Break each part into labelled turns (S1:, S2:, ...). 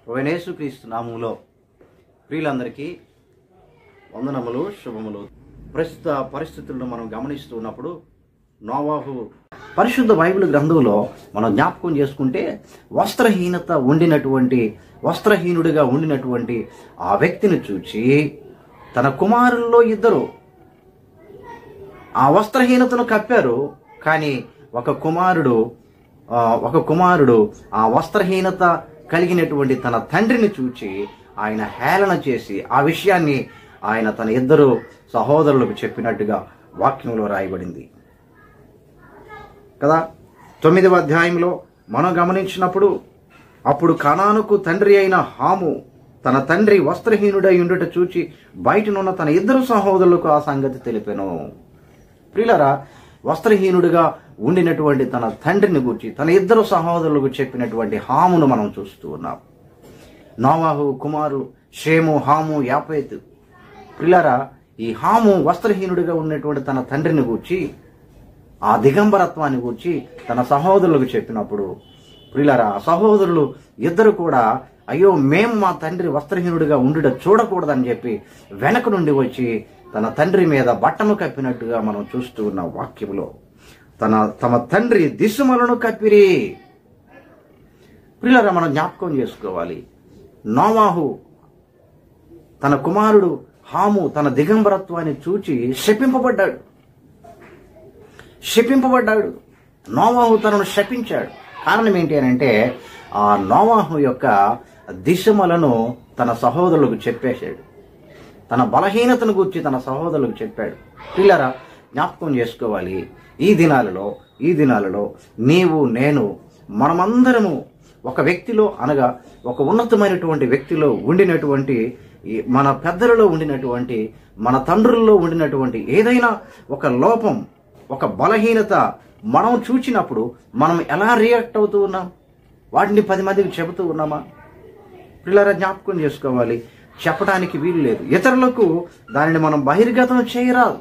S1: క్రీస్తు నామములో ప్రియులందరికీ వందనములు శుభములు ప్రస్తుత పరిస్థితులను మనం గమనిస్తూ ఉన్నప్పుడు నోవాహు పరిశుద్ధ బైబిల్ గ్రంథంలో మనం జ్ఞాపకం చేసుకుంటే వస్త్రహీనత ఉండినటువంటి వస్త్రహీనుడిగా ఉండినటువంటి ఆ వ్యక్తిని చూచి తన కుమారుల్లో ఇద్దరు ఆ వస్త్రహీనతను కప్పారు కానీ ఒక కుమారుడు ఆ, ఒక కుమారుడు ఆ వస్త్రహీనత కలిగినటువంటి తన తండ్రిని చూచి ఆయన హేళన చేసి ఆ విషయాన్ని ఆయన తన ఇద్దరు సహోదరులకు చెప్పినట్టుగా వాక్యంలో రాయబడింది కదా తొమ్మిదవ అధ్యాయంలో మనం గమనించినప్పుడు అప్పుడు కనానుకు తండ్రి అయిన హాము తన తండ్రి వస్త్రహీనుడై ఉండుట చూచి బయటనున్న తన ఇద్దరు సహోదరులకు ఆ సంగతి తెలిపెను ప్రియులరా వస్త్రహీనుడిగా ఉండినటువంటి తన తండ్రిని గురించి తన ఇద్దరు సహోదరులకు చెప్పినటువంటి హామును మనం చూస్తూ ఉన్నాం నోవాహు కుమారులు షేము హాము యాపేతు ప్రియులరా ఈ హాము వస్త్రహీనుడిగా ఉన్నటువంటి తన తండ్రిని గూర్చి ఆ దిగంబరత్వాన్ని గూర్చి తన సహోదరులకు చెప్పినప్పుడు ప్రియులరా ఆ సహోదరులు ఇద్దరు కూడా అయ్యో మేం మా తండ్రి వస్త్రహీనుడిగా ఉండుట చూడకూడదని చెప్పి వెనక నుండి వచ్చి తన తండ్రి మీద బట్టను కప్పినట్టుగా మనం చూస్తూ ఉన్న వాక్యంలో తన తమ తండ్రి దిశమలను కప్పిరి ప్రియులరా మనం జ్ఞాపకం చేసుకోవాలి నోవాహు తన కుమారుడు హాము తన దిగంబరత్వాన్ని చూచి శపింపబడ్డాడు శపింపబడ్డాడు నోవాహు తనను శపించాడు కారణం ఏంటి అని అంటే ఆ నోవాహు యొక్క దిశమలను తన సహోదరులకు చెప్పేశాడు తన బలహీనతను గురించి తన సహోదరులకు చెప్పాడు పిల్లరా జ్ఞాపకం చేసుకోవాలి ఈ దినాలలో ఈ దినాలలో నీవు నేను మనమందరము ఒక వ్యక్తిలో అనగా ఒక ఉన్నతమైనటువంటి వ్యక్తిలో ఉండినటువంటి ఈ మన పెద్దలలో ఉండినటువంటి మన తండ్రుల్లో ఉండినటువంటి ఏదైనా ఒక లోపం ఒక బలహీనత మనం చూచినప్పుడు మనం ఎలా రియాక్ట్ అవుతూ ఉన్నాం వాటిని పది మందికి చెబుతూ ఉన్నామా పిల్లల జ్ఞాపకం చేసుకోవాలి చెప్పడానికి వీలు లేదు ఇతరులకు దానిని మనం బహిర్గతం చేయరాదు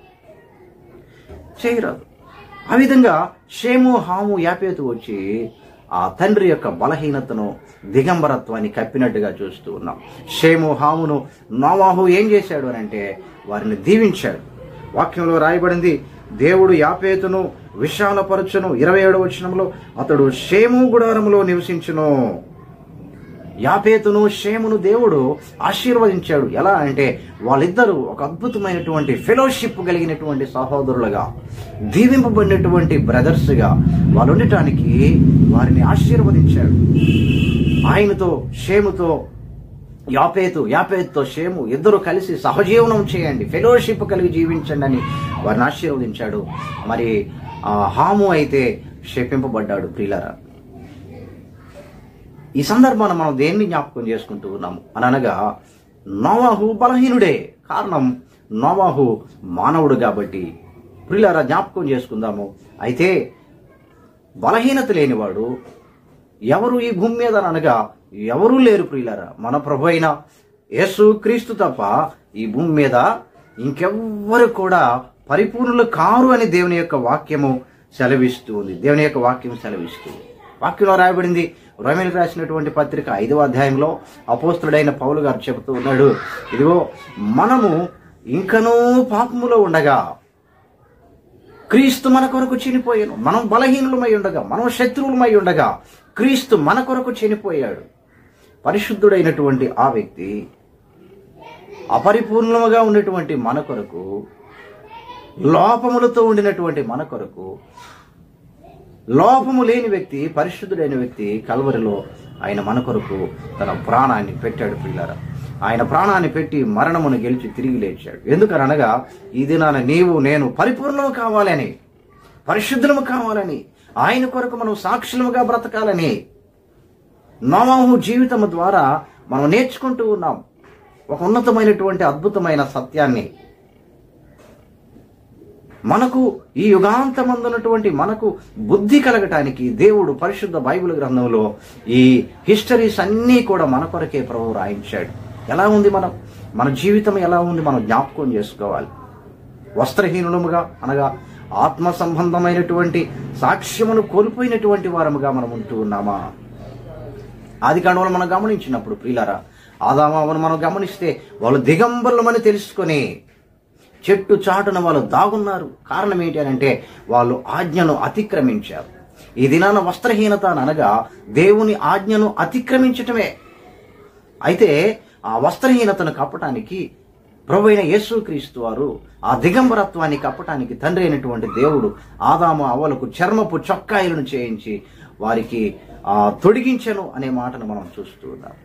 S1: చేయరాదు ఆ విధంగా షేము హాము యాపేతు వచ్చి ఆ తండ్రి యొక్క బలహీనతను దిగంబరత్వాన్ని కప్పినట్టుగా చూస్తూ ఉన్నాం షేము హామును నోవాహు ఏం చేశాడు అని అంటే వారిని దీవించాడు వాక్యంలో రాయబడింది దేవుడు యాపేతును విశాలపరచును ఇరవై ఏడవ వచనంలో అతడు షేము గుడారములో నివసించును యాపేతును షేమును దేవుడు ఆశీర్వదించాడు ఎలా అంటే వాళ్ళిద్దరూ ఒక అద్భుతమైనటువంటి ఫెలోషిప్ కలిగినటువంటి సహోదరులుగా దీవింపబడినటువంటి బ్రదర్స్గా వాళ్ళు ఉండటానికి వారిని ఆశీర్వదించాడు ఆయనతో షేముతో యాపేతు యాపేతుతో షేము ఇద్దరు కలిసి సహజీవనం చేయండి ఫెలోషిప్ కలిగి జీవించండి అని వారిని ఆశీర్వదించాడు మరి ఆ హాము అయితే శపింపబడ్డాడు ప్రియులరా ఈ సందర్భాన్ని మనం దేన్ని జ్ఞాపకం చేసుకుంటూ ఉన్నాము అని అనగా నోవాహు బలహీనుడే కారణం నోవాహు మానవుడు కాబట్టి ప్రియులారా జ్ఞాపకం చేసుకుందాము అయితే బలహీనత లేనివాడు ఎవరు ఈ భూమి మీద అని అనగా ఎవరూ లేరు ప్రియులారా మన ప్రభు అయిన యేసు క్రీస్తు తప్ప ఈ భూమి మీద ఇంకెవ్వరు కూడా పరిపూర్ణులు కారు అని దేవుని యొక్క వాక్యము సెలవిస్తూ ఉంది దేవుని యొక్క వాక్యం సెలవిస్తూ ఉంది. వాక్యంలో రాయబడింది రోమిలకు రాసినటువంటి పత్రిక ఐదవ అధ్యాయంలో అపోస్తుడైన పౌలు గారు చెబుతూ ఉన్నాడు ఇదిగో మనము ఇంకనూ పాపములో ఉండగా క్రీస్తు మన కొరకు చనిపోయాను మనం బలహీనులమై ఉండగా మనం శత్రువులమై ఉండగా క్రీస్తు మన కొరకు చనిపోయాడు పరిశుద్ధుడైనటువంటి ఆ వ్యక్తి అపరిపూర్ణముగా ఉన్నటువంటి మన కొరకు లోపములతో ఉండినటువంటి మన కొరకు లోపము లేని వ్యక్తి పరిశుద్ధుడైన వ్యక్తి కల్వరిలో ఆయన మన కొరకు తన ప్రాణాన్ని పెట్టాడు పిల్లరా ఆయన ప్రాణాన్ని పెట్టి మరణమును గెలిచి తిరిగి లేచాడు ఎందుకనగా ఈ దినాన నీవు నేను పరిపూర్ణము కావాలని పరిశుద్ధులము కావాలని ఆయన కొరకు మనం సాక్షులముగా బ్రతకాలని నోవాహు జీవితము ద్వారా మనం నేర్చుకుంటూ ఉన్నాం ఒక ఉన్నతమైనటువంటి అద్భుతమైన సత్యాన్ని మనకు ఈ యుగాంతమందున్నటువంటి మనకు బుద్ధి కలగటానికి దేవుడు పరిశుద్ధ బైబిల్ గ్రంథంలో ఈ హిస్టరీస్ అన్నీ కూడా మన కొరకే ప్రభు రాయించాడు ఎలా ఉంది మనం మన జీవితం ఎలా ఉంది మనం జ్ఞాపకం చేసుకోవాలి వస్త్రహీనులముగా అనగా ఆత్మ సంబంధమైనటువంటి సాక్ష్యమును కోల్పోయినటువంటి వారముగా మనం ఉంటూ ఉన్నామా ఆది కాండంలో మనం గమనించినప్పుడు ప్రియులారా ఆదామావను మనం గమనిస్తే వాళ్ళు దిగంబరులమని తెలుసుకొని చెట్టు చాటున వాళ్ళు దాగున్నారు కారణం ఏంటి అని అంటే వాళ్ళు ఆజ్ఞను అతిక్రమించారు ఈ దినాన వస్త్రహీనత అని అనగా దేవుని ఆజ్ఞను అతిక్రమించటమే అయితే ఆ వస్త్రహీనతను కప్పటానికి ప్రభు అయిన యేసుక్రీస్తు వారు ఆ దిగంబరత్వాన్ని కప్పటానికి తండ్రి అయినటువంటి దేవుడు ఆదాము అవ్వలకు చర్మపు చొక్కాయిలను చేయించి వారికి ఆ తొడిగించను అనే మాటను మనం చూస్తూ ఉన్నాం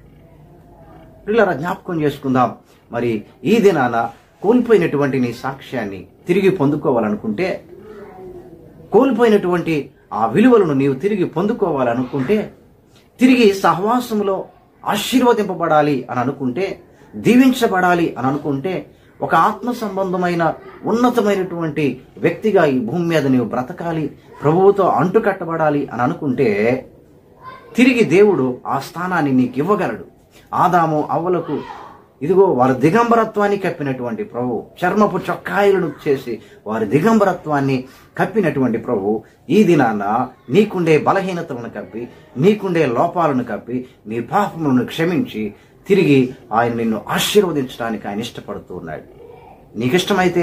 S1: పిల్లల జ్ఞాపకం చేసుకుందాం మరి ఈ దినాన కోల్పోయినటువంటి నీ సాక్ష్యాన్ని తిరిగి పొందుకోవాలనుకుంటే కోల్పోయినటువంటి ఆ విలువలను నీవు తిరిగి పొందుకోవాలనుకుంటే తిరిగి సహవాసములో ఆశీర్వదింపబడాలి అని అనుకుంటే దీవించబడాలి అని అనుకుంటే ఒక ఆత్మ సంబంధమైన ఉన్నతమైనటువంటి వ్యక్తిగా ఈ భూమి మీద నీవు బ్రతకాలి ప్రభువుతో అంటుకట్టబడాలి అని అనుకుంటే తిరిగి దేవుడు ఆ స్థానాన్ని నీకు ఇవ్వగలడు ఆదాము అవ్వలకు ఇదిగో వారి దిగంబరత్వాన్ని కప్పినటువంటి ప్రభు చర్మపు చొక్కాయిలను చేసి వారి దిగంబరత్వాన్ని కప్పినటువంటి ప్రభు ఈ దినాన నీకుండే బలహీనతలను కప్పి నీకుండే లోపాలను కప్పి నీ పాపములను క్షమించి తిరిగి ఆయన నిన్ను ఆశీర్వదించడానికి ఆయన ఇష్టపడుతూ ఉన్నాడు నీకిష్టమైతే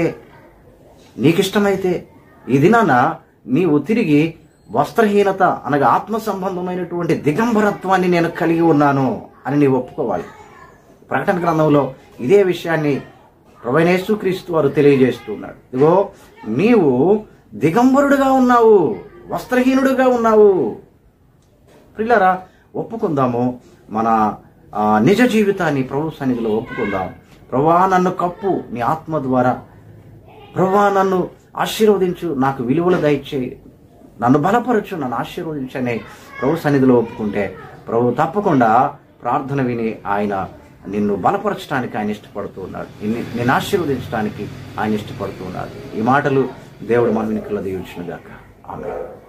S1: నీకిష్టమైతే ఈ దినాన నీవు తిరిగి వస్త్రహీనత అనగా ఆత్మ సంబంధమైనటువంటి దిగంబరత్వాన్ని నేను కలిగి ఉన్నాను అని నీవు ఒప్పుకోవాలి ప్రకటన గ్రంథంలో ఇదే విషయాన్ని ప్రభైనేసు క్రీస్తు వారు తెలియజేస్తున్నాడు ఇదిగో నీవు దిగంబరుడుగా ఉన్నావు వస్త్రహీనుడుగా ఉన్నావు ప్రిల్లరా ఒప్పుకుందాము మన ఆ, నిజ జీవితాన్ని ప్రభు సన్నిధిలో ఒప్పుకుందాం ప్రభా నన్ను కప్పు నీ ఆత్మ ద్వారా ప్రభా నన్ను ఆశీర్వదించు నాకు విలువలు దయచేయి నన్ను బలపరచు నన్ను ఆశీర్వదించని ప్రభు సన్నిధిలో ఒప్పుకుంటే ప్రభు తప్పకుండా ప్రార్థన విని ఆయన నిన్ను బలపరచడానికి ఆయన ఇష్టపడుతూ ఉన్నాడు నిన్ను నేను ఆశీర్వదించడానికి ఆయన ఇష్టపడుతూ ఉన్నాడు ఈ మాటలు దేవుడు మన వెనుకల్లో దీవించునుగాక ఆమె